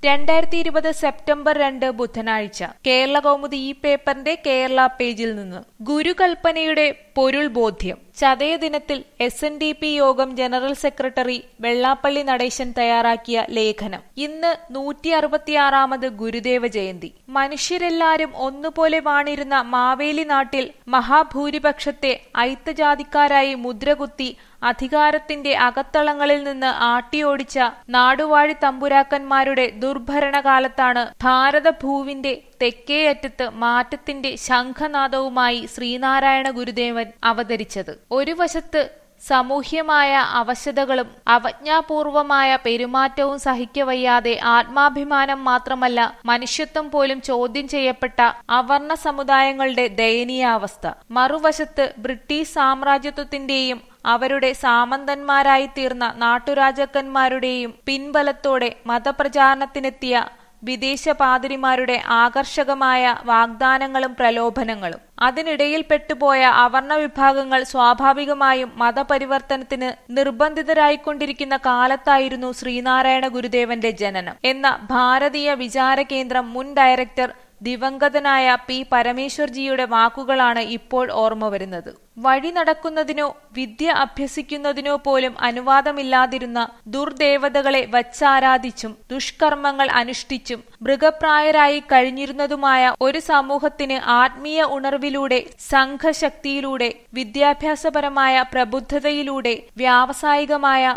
രണ്ടായിരത്തി ഇരുപത് സെപ്റ്റംബർ രണ്ട് ബുധനാഴ്ച കേരള കൗമുദി ഈ പേപ്പറിന്റെ കേരള പേജിൽ നിന്ന് ഗുരുകൽപ്പനയുടെ പൊരുൾ ബോധ്യം ചതയ ദിനത്തിൽ എസ് എൻ ഡി പി യോഗം ജനറൽ സെക്രട്ടറി വെള്ളാപ്പള്ളി നടേശൻ തയ്യാറാക്കിയ ലേഖനം ഇന്ന് നൂറ്റി അറുപത്തിയാറാമത് ഗുരുദേവ ജയന്തി മനുഷ്യരെല്ലാരും ഒന്നുപോലെ വാണിരുന്ന മാവേലി നാട്ടിൽ മഹാഭൂരിപക്ഷത്തെ ഐത്തജാതിക്കാരായി മുദ്രകുത്തി അധികാരത്തിന്റെ അകത്തളങ്ങളിൽ നിന്ന് ആട്ടിയോടിച്ച നാടുവാഴി തമ്പുരാക്കന്മാരുടെ ദുർഭരണകാലത്താണ് ഭാരതഭൂവിന്റെ തെക്കേയറ്റത്ത് മാറ്റത്തിന്റെ ശംഖനാദവുമായി ശ്രീനാരായണ ഗുരുദേവൻ അവതരിച്ചത് ഒരു വശത്ത് സമൂഹ്യമായ അവശതകളും അവജ്ഞാപൂർവമായ പെരുമാറ്റവും സഹിക്കവയ്യാതെ ആത്മാഭിമാനം മാത്രമല്ല മനുഷ്യത്വം പോലും ചോദ്യം ചെയ്യപ്പെട്ട അവർണ സമുദായങ്ങളുടെ ദയനീയാവസ്ഥ മറുവശത്ത് ബ്രിട്ടീഷ് സാമ്രാജ്യത്വത്തിന്റെയും അവരുടെ സാമന്തന്മാരായി തീർന്ന നാട്ടുരാജാക്കന്മാരുടെയും പിൻബലത്തോടെ മതപ്രചാരണത്തിനെത്തിയ വിദേശ പാതിരിമാരുടെ ആകർഷകമായ വാഗ്ദാനങ്ങളും പ്രലോഭനങ്ങളും അതിനിടയിൽ പെട്ടുപോയ അവർണ വിഭാഗങ്ങൾ സ്വാഭാവികമായും മതപരിവർത്തനത്തിന് നിർബന്ധിതരായിക്കൊണ്ടിരിക്കുന്ന കാലത്തായിരുന്നു ശ്രീനാരായണ ഗുരുദേവന്റെ ജനനം എന്ന ഭാരതീയ വിചാര കേന്ദ്രം മുൻ ഡയറക്ടർ ദിവംഗതനായ പി പരമേശ്വർജിയുടെ വാക്കുകളാണ് ഇപ്പോൾ ഓർമ്മ വരുന്നത് വഴി നടക്കുന്നതിനോ വിദ്യ അഭ്യസിക്കുന്നതിനോ പോലും അനുവാദമില്ലാതിരുന്ന ദുർദേവതകളെ വച്ചാരാധിച്ചും ദുഷ്കർമ്മങ്ങൾ അനുഷ്ഠിച്ചും മൃഗപ്രായരായി കഴിഞ്ഞിരുന്നതുമായ ഒരു സമൂഹത്തിന് ആത്മീയ ഉണർവിലൂടെ സംഘശക്തിയിലൂടെ വിദ്യാഭ്യാസപരമായ പ്രബുദ്ധതയിലൂടെ വ്യാവസായികമായ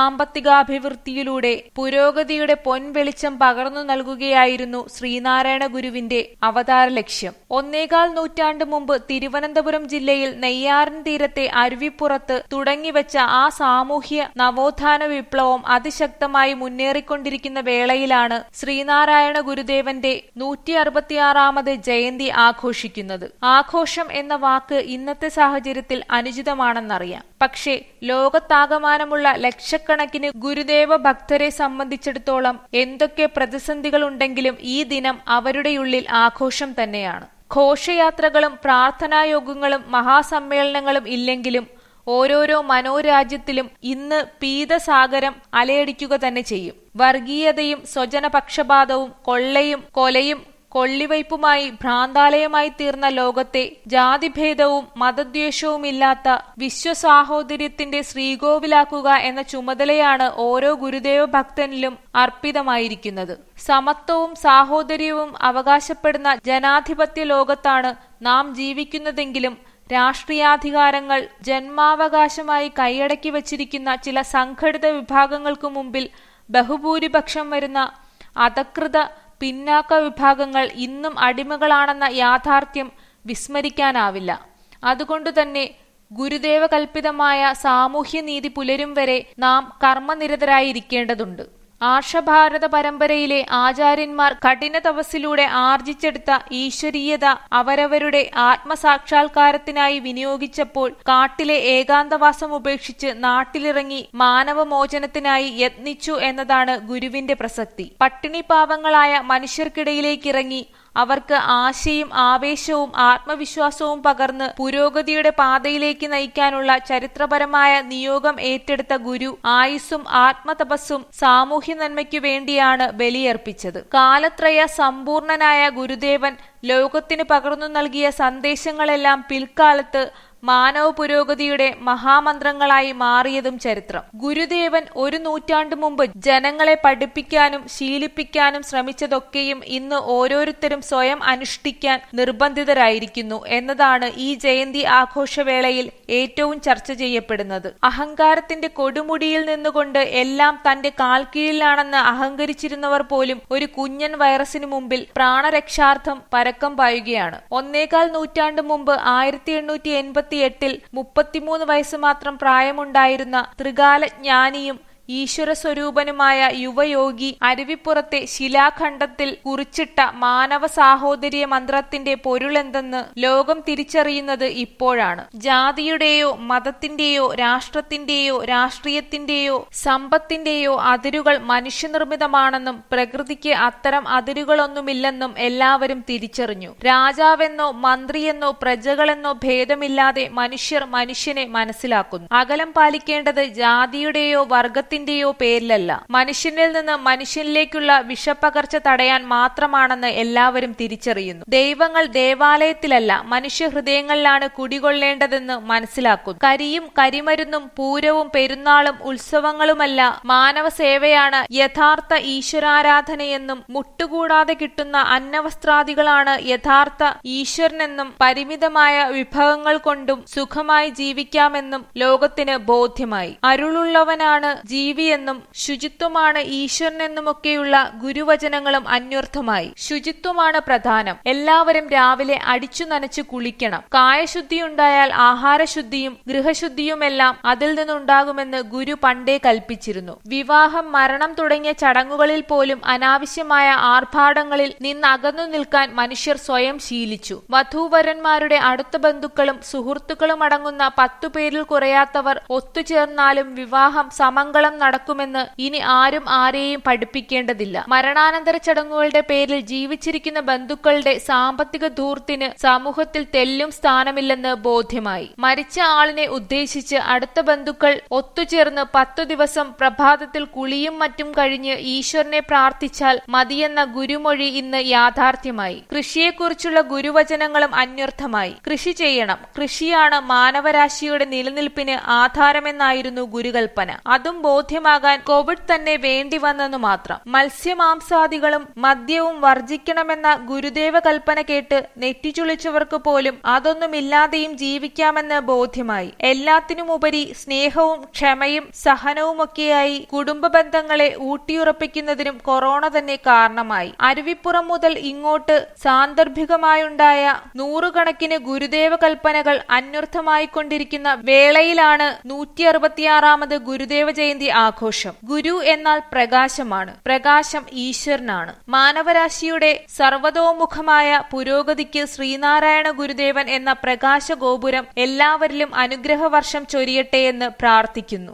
സാമ്പത്തികാഭിവൃദ്ധിയിലൂടെ പുരോഗതിയുടെ പൊൻവെളിച്ചം പകർന്നു നൽകുകയായിരുന്നു ശ്രീനാരായണ ഗുരുവിന്റെ അവതാര ലക്ഷ്യം ഒന്നേകാൽ നൂറ്റാണ്ട് മുമ്പ് തിരുവനന്തപുരം ജില്ലയിൽ നെയ്യാറിൻ തീരത്തെ അരുവിപ്പുറത്ത് തുടങ്ങിവെച്ച ആ സാമൂഹ്യ നവോത്ഥാന വിപ്ലവം അതിശക്തമായി മുന്നേറിക്കൊണ്ടിരിക്കുന്ന വേളയിലാണ് ശ്രീനാരായണ ഗുരുദേവന്റെ നൂറ്റി അറുപത്തിയാറാമത് ജയന്തി ആഘോഷിക്കുന്നത് ആഘോഷം എന്ന വാക്ക് ഇന്നത്തെ സാഹചര്യത്തിൽ അനുചിതമാണെന്നറിയാം പക്ഷേ ലോകത്താകമാനമുള്ള ലക്ഷക്കണക്കിന് ഗുരുദേവ ഭക്തരെ സംബന്ധിച്ചിടത്തോളം എന്തൊക്കെ പ്രതിസന്ധികളുണ്ടെങ്കിലും ഈ ദിനം അവരുടെ ഉള്ളിൽ ആഘോഷം തന്നെയാണ് ഘോഷയാത്രകളും പ്രാർത്ഥനായോഗങ്ങളും മഹാസമ്മേളനങ്ങളും ഇല്ലെങ്കിലും ഓരോരോ മനോരാജ്യത്തിലും ഇന്ന് പീതസാഗരം അലയടിക്കുക തന്നെ ചെയ്യും വർഗീയതയും സ്വജനപക്ഷപാതവും കൊള്ളയും കൊലയും കൊള്ളിവയ്പുമായി ഭ്രാന്താലയമായി തീർന്ന ലോകത്തെ ജാതിഭേദവും മതദ്വേഷവുമില്ലാത്ത വിശ്വസാഹോദര്യത്തിന്റെ ശ്രീകോവിലാക്കുക എന്ന ചുമതലയാണ് ഓരോ ഗുരുദേവ ഭക്തനിലും അർപ്പിതമായിരിക്കുന്നത് സമത്വവും സാഹോദര്യവും അവകാശപ്പെടുന്ന ജനാധിപത്യ ലോകത്താണ് നാം ജീവിക്കുന്നതെങ്കിലും രാഷ്ട്രീയാധികാരങ്ങൾ ജന്മാവകാശമായി കൈയടക്കി വച്ചിരിക്കുന്ന ചില സംഘടിത വിഭാഗങ്ങൾക്കു മുമ്പിൽ ബഹുഭൂരിപക്ഷം വരുന്ന അധകൃത പിന്നാക്ക വിഭാഗങ്ങൾ ഇന്നും അടിമകളാണെന്ന യാഥാർത്ഥ്യം വിസ്മരിക്കാനാവില്ല അതുകൊണ്ടുതന്നെ ഗുരുദേവ കൽപ്പിതമായ സാമൂഹ്യനീതി പുലരും വരെ നാം കർമ്മനിരതരായിരിക്കേണ്ടതുണ്ട് ആർഷഭാരത പരമ്പരയിലെ ആചാര്യന്മാർ കഠിന തപസ്സിലൂടെ ആർജിച്ചെടുത്ത ഈശ്വരീയത അവരവരുടെ ആത്മസാക്ഷാത്കാരത്തിനായി വിനിയോഗിച്ചപ്പോൾ കാട്ടിലെ ഏകാന്തവാസം ഉപേക്ഷിച്ച് നാട്ടിലിറങ്ങി മാനവമോചനത്തിനായി യത്നിച്ചു എന്നതാണ് ഗുരുവിന്റെ പ്രസക്തി പട്ടിണി പാവങ്ങളായ മനുഷ്യർക്കിടയിലേക്കിറങ്ങി അവർക്ക് ആശയും ആവേശവും ആത്മവിശ്വാസവും പകർന്ന് പുരോഗതിയുടെ പാതയിലേക്ക് നയിക്കാനുള്ള ചരിത്രപരമായ നിയോഗം ഏറ്റെടുത്ത ഗുരു ആയുസ്സും ആത്മതപസ്സും സാമൂഹ്യ നന്മയ്ക്കു വേണ്ടിയാണ് ബലിയർപ്പിച്ചത് കാലത്രയ സമ്പൂർണനായ ഗുരുദേവൻ ലോകത്തിന് പകർന്നു നൽകിയ സന്ദേശങ്ങളെല്ലാം പിൽക്കാലത്ത് മാനവ പുരോഗതിയുടെ മഹാമന്ത്രങ്ങളായി മാറിയതും ചരിത്രം ഗുരുദേവൻ ഒരു നൂറ്റാണ്ടു മുമ്പ് ജനങ്ങളെ പഠിപ്പിക്കാനും ശീലിപ്പിക്കാനും ശ്രമിച്ചതൊക്കെയും ഇന്ന് ഓരോരുത്തരും സ്വയം അനുഷ്ഠിക്കാൻ നിർബന്ധിതരായിരിക്കുന്നു എന്നതാണ് ഈ ജയന്തി ആഘോഷവേളയിൽ ഏറ്റവും ചർച്ച ചെയ്യപ്പെടുന്നത് അഹങ്കാരത്തിന്റെ കൊടുമുടിയിൽ നിന്നുകൊണ്ട് എല്ലാം തന്റെ കാൽക്കീഴിലാണെന്ന് അഹങ്കരിച്ചിരുന്നവർ പോലും ഒരു കുഞ്ഞൻ വൈറസിനു മുമ്പിൽ പ്രാണരക്ഷാർത്ഥം പരക്കം പായുകയാണ് ഒന്നേകാൽ നൂറ്റാണ്ടു മുമ്പ് ആയിരത്തി എണ്ണൂറ്റി എൺപത്തി എട്ടിൽ മുപ്പത്തിമൂന്ന് വയസ്സ് മാത്രം പ്രായമുണ്ടായിരുന്ന ത്രികാലജ്ഞാനിയും ഈശ്വര സ്വരൂപനുമായ യുവയോഗി അരുവിപ്പുറത്തെ ശിലാഖണ്ഡത്തിൽ കുറിച്ചിട്ട മാനവ സാഹോദര്യ മന്ത്രത്തിന്റെ പൊരുളെന്തെന്ന് ലോകം തിരിച്ചറിയുന്നത് ഇപ്പോഴാണ് ജാതിയുടെയോ മതത്തിന്റെയോ രാഷ്ട്രത്തിന്റെയോ രാഷ്ട്രീയത്തിന്റെയോ സമ്പത്തിന്റെയോ അതിരുകൾ മനുഷ്യനിർമ്മിതമാണെന്നും പ്രകൃതിക്ക് അത്തരം അതിരുകളൊന്നുമില്ലെന്നും എല്ലാവരും തിരിച്ചറിഞ്ഞു രാജാവെന്നോ മന്ത്രിയെന്നോ പ്രജകളെന്നോ ഭേദമില്ലാതെ മനുഷ്യർ മനുഷ്യനെ മനസ്സിലാക്കുന്നു അകലം പാലിക്കേണ്ടത് ജാതിയുടെയോ വർഗത്തിന്റെ ഭയത്തിന്റെയോ പേരിലല്ല മനുഷ്യനിൽ നിന്ന് മനുഷ്യനിലേക്കുള്ള വിഷപ്പകർച്ച തടയാൻ മാത്രമാണെന്ന് എല്ലാവരും തിരിച്ചറിയുന്നു ദൈവങ്ങൾ ദേവാലയത്തിലല്ല മനുഷ്യ ഹൃദയങ്ങളിലാണ് കുടികൊള്ളേണ്ടതെന്ന് മനസ്സിലാക്കുന്നു കരിയും കരിമരുന്നും പൂരവും പെരുന്നാളും ഉത്സവങ്ങളുമല്ല മാനവ സേവയാണ് യഥാർത്ഥ ഈശ്വരാരാധനയെന്നും മുട്ടുകൂടാതെ കിട്ടുന്ന അന്നവസ്ത്രാദികളാണ് യഥാർത്ഥ ഈശ്വരനെന്നും പരിമിതമായ വിഭവങ്ങൾ കൊണ്ടും സുഖമായി ജീവിക്കാമെന്നും ലോകത്തിന് ബോധ്യമായി അരുളുള്ളവനാണ് ജീവിയെന്നും ശുചിത്വമാണ് ഈശ്വരനെന്നുമൊക്കെയുള്ള ഗുരുവചനങ്ങളും അന്വർത്ഥമായി ശുചിത്വമാണ് പ്രധാനം എല്ലാവരും രാവിലെ അടിച്ചു നനച്ചു കുളിക്കണം കായശുദ്ധിയുണ്ടായാൽ ആഹാരശുദ്ധിയും ഗൃഹശുദ്ധിയുമെല്ലാം അതിൽ നിന്നുണ്ടാകുമെന്ന് ഗുരു പണ്ടേ കൽപ്പിച്ചിരുന്നു വിവാഹം മരണം തുടങ്ങിയ ചടങ്ങുകളിൽ പോലും അനാവശ്യമായ ആർഭാടങ്ങളിൽ നിന്നകന്നു നിൽക്കാൻ മനുഷ്യർ സ്വയം ശീലിച്ചു വധൂവരന്മാരുടെ അടുത്ത ബന്ധുക്കളും സുഹൃത്തുക്കളും അടങ്ങുന്ന പത്തു പേരിൽ കുറയാത്തവർ ഒത്തുചേർന്നാലും വിവാഹം സമങ്കളം നടക്കുമെന്ന് ഇനി ആരും ആരെയും പഠിപ്പിക്കേണ്ടതില്ല മരണാനന്തര ചടങ്ങുകളുടെ പേരിൽ ജീവിച്ചിരിക്കുന്ന ബന്ധുക്കളുടെ സാമ്പത്തിക ധൂർത്തിന് സമൂഹത്തിൽ തെല്ലും സ്ഥാനമില്ലെന്ന് ബോധ്യമായി മരിച്ച ആളിനെ ഉദ്ദേശിച്ച് അടുത്ത ബന്ധുക്കൾ ഒത്തുചേർന്ന് പത്തു ദിവസം പ്രഭാതത്തിൽ കുളിയും മറ്റും കഴിഞ്ഞ് ഈശ്വരനെ പ്രാർത്ഥിച്ചാൽ മതിയെന്ന ഗുരുമൊഴി ഇന്ന് യാഥാർത്ഥ്യമായി കൃഷിയെക്കുറിച്ചുള്ള ഗുരുവചനങ്ങളും അന്വർത്ഥമായി കൃഷി ചെയ്യണം കൃഷിയാണ് മാനവരാശിയുടെ നിലനിൽപ്പിന് ആധാരമെന്നായിരുന്നു ഗുരുകൽപ്പന അതും ബോധ്യമാകാൻ കോവിഡ് തന്നെ വേണ്ടി വന്നെന്നു മാത്രം മത്സ്യമാംസാദികളും മദ്യവും വർജിക്കണമെന്ന ഗുരുദേവ കൽപ്പന കേട്ട് നെറ്റിച്ചുളിച്ചവർക്ക് പോലും അതൊന്നുമില്ലാതെയും ജീവിക്കാമെന്ന് ബോധ്യമായി എല്ലാത്തിനുമുപരി സ്നേഹവും ക്ഷമയും സഹനവുമൊക്കെയായി കുടുംബ ബന്ധങ്ങളെ ഊട്ടിയുറപ്പിക്കുന്നതിനും കൊറോണ തന്നെ കാരണമായി അരുവിപ്പുറം മുതൽ ഇങ്ങോട്ട് സാന്ദർഭികമായുണ്ടായ നൂറുകണക്കിന് ഗുരുദേവ കൽപ്പനകൾ അന്വർത്ഥമായിക്കൊണ്ടിരിക്കുന്ന വേളയിലാണ് നൂറ്റി അറുപത്തിയാറാമത് ഗുരുദേവ ജയന്തി ആഘോഷം ഗുരു എന്നാൽ പ്രകാശമാണ് പ്രകാശം ഈശ്വരനാണ് മാനവരാശിയുടെ സർവതോമുഖമായ പുരോഗതിക്ക് ശ്രീനാരായണ ഗുരുദേവൻ എന്ന പ്രകാശ ഗോപുരം എല്ലാവരിലും അനുഗ്രഹവർഷം ചൊരിയട്ടെ എന്ന് പ്രാർത്ഥിക്കുന്നു